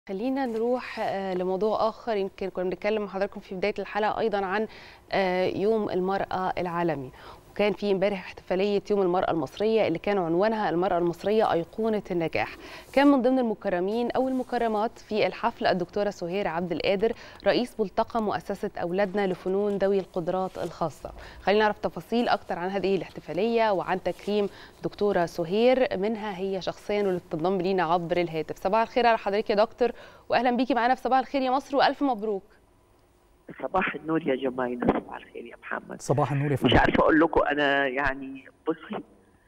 خلينا نروح آه، لموضوع آخر يمكن كنا بنتكلم مع حضراتكم في بداية الحلقة أيضا عن آه، يوم المرأة العالمي وكان في امبارح احتفالية يوم المرأة المصرية اللي كان عنوانها المرأة المصرية أيقونة النجاح كان من ضمن المكرمين أو المكرمات في الحفل الدكتورة سهير عبد القادر رئيس ملتقى مؤسسة أولادنا لفنون ذوي القدرات الخاصة خلينا نعرف تفاصيل أكتر عن هذه الاحتفالية وعن تكريم دكتورة سهير منها هي شخصيا واللي بتنضم لينا عبر الهاتف صباح الخير على حضرتك يا دكتور وأهلا بيكي معانا في صباح الخير يا مصر وألف مبروك صباح النور يا جماعة صباح الخير يا محمد صباح النور يا مش فندم عارفه اقول لكم انا يعني بصي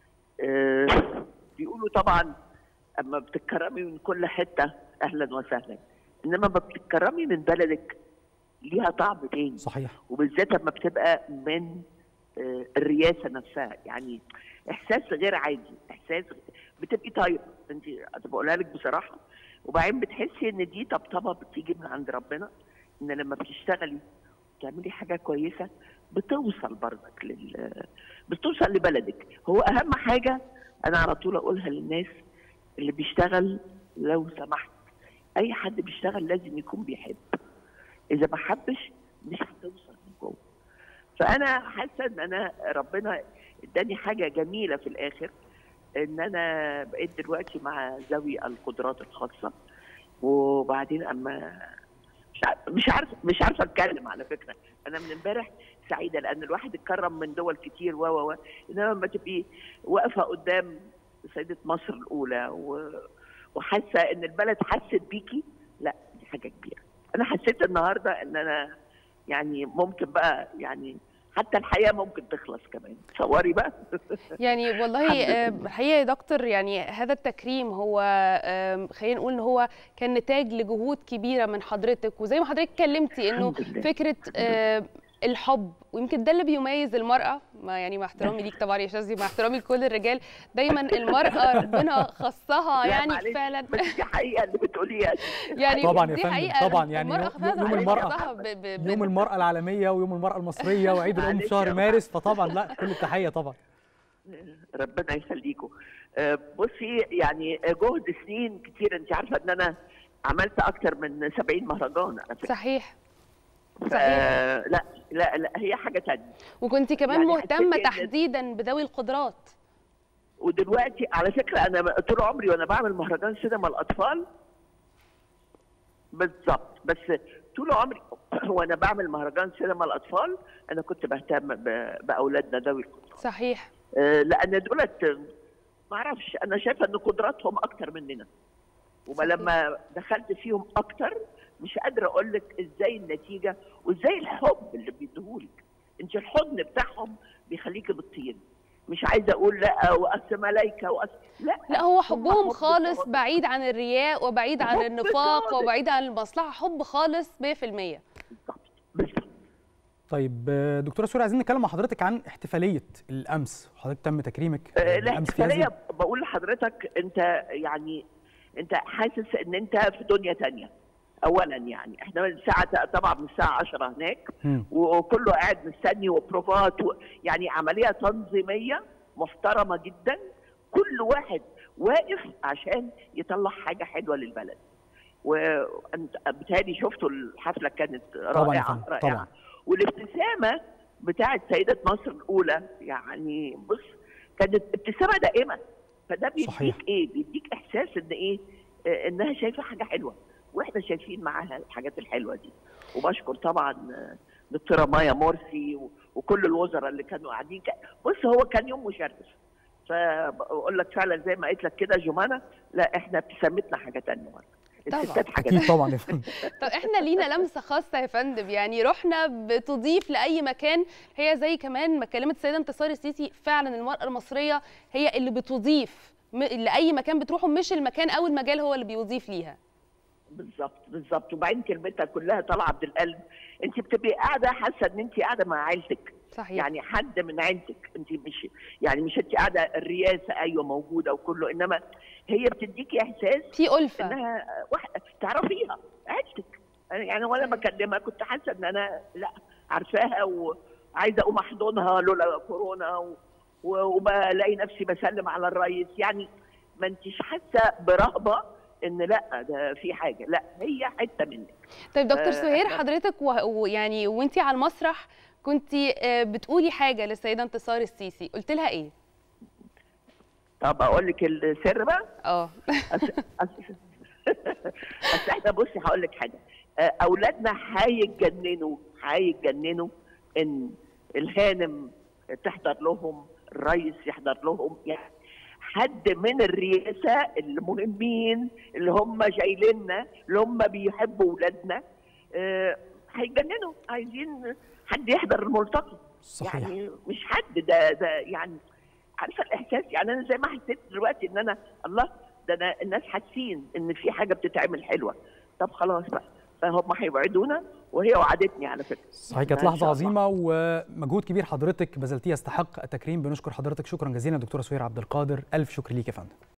آه بيقولوا طبعا اما بتتكرمي من كل حته اهلا وسهلا انما ما بتتكرمي من بلدك ليها طعم تاني صحيح وبالذات لما بتبقى من آه الرئاسه نفسها يعني احساس غير عادي احساس بتبقي طايره انت بقولها لك بصراحه وبعدين بتحسي ان دي طبطبه بتيجي من عند ربنا ان لما بتشتغلي تعملي حاجه كويسه بتوصل برضك لل بتوصل لبلدك هو اهم حاجه انا على طول اقولها للناس اللي بيشتغل لو سمحت اي حد بيشتغل لازم يكون بيحب اذا ما حبش مش هتوصل من جوه فانا حاسه ان انا ربنا اداني حاجه جميله في الاخر ان انا بقيت دلوقتي مع ذوي القدرات الخاصه وبعدين اما مش عارف مش عارفه مش عارفه اتكلم على فكره انا من امبارح سعيده لان الواحد اتكرم من دول كتير و و و انما لما تبقي واقفه قدام سيده مصر الاولى و... وحاسه ان البلد حست بيكي لا دي حاجه كبيره انا حسيت النهارده ان انا يعني ممكن بقى يعني حتى الحياه ممكن تخلص كمان تصوري بقى يعني والله الحمد آه، لله. الحقيقه يا دكتور يعني هذا التكريم هو آم، خلينا نقول ان هو كان نتاج لجهود كبيره من حضرتك وزي ما حضرتك اتكلمتي انه الحمد لله. فكره آه، الحب ويمكن ده اللي بيميز المراه ما يعني مع احترامي ليك طبعا يا شاذلي مع احترامي لكل الرجال دايما المراه ربنا خصها لا يعني معلش، فعلا بس دي حقيقه اللي بتقوليها يعني طبعاً يا دي فندم، حقيقه طبعاً يعني المراه يوم- خصها يوم على المرأة. نفسها ب- ب- يوم ب- المرأة العالمية ويوم المرأة المصرية وعيد الأم معلش في شهر يا مارس فطبعا لا كل التحية طبعا ربنا يخليكم آه، بصي يعني جهد سنين كتير انت عارفه ان انا عملت اكتر من 70 مهرجان على فكره صحيح ف- صحيح لا لا لا هي حاجه تانية وكنت كمان يعني مهتمه حسيت إن- تحديدا بذوي القدرات ودلوقتي على فكره انا طول عمري وانا بعمل مهرجان سينما الاطفال بالظبط بس طول عمري وانا بعمل مهرجان سينما الاطفال انا كنت بهتم ب- باولادنا ذوي القدرات صحيح آه، لان دولت ما اعرفش انا شايفه ان قدراتهم اكتر مننا وما صحيح. لما دخلت فيهم اكتر مش قادره اقول لك ازاي النتيجه وازاي الحب اللي بيديهولك انت الحضن بتاعهم بيخليكي بتطير مش عايزه اقول لا واصل ملايكه واصل لا لا هو هم حبهم حب خالص صادق. بعيد عن الرياء وبعيد عن حب النفاق صادق. وبعيد عن المصلحة حب خالص 100% بالظبط بالظبط طيب آه، دكتورة سوري عايزين نتكلم مع حضرتك عن احتفالية الأمس حضرتك تم تكريمك آه، آه، الأمس في الاحتفاليه هذه بقول لحضرتك انت يعني انت حاسس ان انت في دنيا تانية اولا يعني احنا من الساعه طبعا من الساعه 10 هناك مم. وكله قاعد مستني وبروفات و... يعني عمليه تنظيميه محترمه جدا كل واحد واقف عشان يطلع حاجه حلوه للبلد وانت بتهيألي شفتوا الحفله كانت طبعا يا رائعه فندم، رائعه طبعا. والابتسامه بتاعت سيده مصر الاولى يعني بص كانت ابتسامه دائمه فده صحيح. بيديك ايه؟ بيديك احساس ان ايه؟ آه، انها شايفه حاجه حلوه واحنا شايفين معاها الحاجات الحلوه دي وبشكر طبعا آه، دكتوره مايا مرسي و- وكل الوزراء اللي كانوا قاعدين ك- بص هو كان يوم مشرف فبقول لك فعلا زي ما قلت لك كده جمانه لا احنا ابتسامتنا حاجه ثانيه طبعاً. الستات حاجه أكيد تانية. طبعا يا فندم طب احنا لينا لمسة خاصة يا فندم يعني رحنا بتضيف لأي مكان هي زي كمان ما كلمت السيدة انتصار السيسي فعلا المرأة المصرية هي اللي بتضيف م- لأي مكان بتروحه مش المكان أو المجال هو اللي بيضيف ليها بالظبط بالظبط وبعدين كلمتها كلها طالعه من القلب انت بتبقي قاعده حاسه ان انت قاعده مع عيلتك صحيح يعني حد من عيلتك انت مش يعني مش انت قاعده الرئاسه ايوه موجوده وكله انما هي بتديكي احساس في ألفة انها واحده تعرفيها عيلتك يعني وانا بكلمها كنت حاسه ان انا لا عارفاها وعايزه اقوم احضنها لولا كورونا و- و- وبلاقي نفسي بسلم على الرئيس يعني ما انتش حاسه برهبه ان لا ده في حاجه لا هي حته منك طيب دكتور آه، سهير إحنا- حضرتك و- ويعني وانت على المسرح كنت بتقولي حاجه للسيده انتصار السيسي قلت لها ايه طب اقول لك السر بقى اه أصل أصل- أصل احنا بصي هقول لك حاجه آه، اولادنا هيتجننوا هيتجننوا ان الهانم تحضر لهم الرئيس يحضر لهم يعني حد من الرئاسه المهمين اللي هم شايليننا اللي هم بيحبوا اولادنا آه، هيتجننوا عايزين حد يحضر الملتقى صحيح يعني مش حد ده ده يعني عارفه الاحساس يعني انا زي ما حسيت دلوقتي ان انا الله ده أنا الناس حاسين ان في حاجه بتتعمل حلوه طب خلاص بقى فهم هيوعدونا وهي وعدتني على فكره صحيح كانت إن لحظه شاء الله. عظيمه ومجهود كبير حضرتك بذلتيه يستحق التكريم بنشكر حضرتك شكرا جزيلا دكتوره سهير عبد القادر الف شكر ليك يا فندم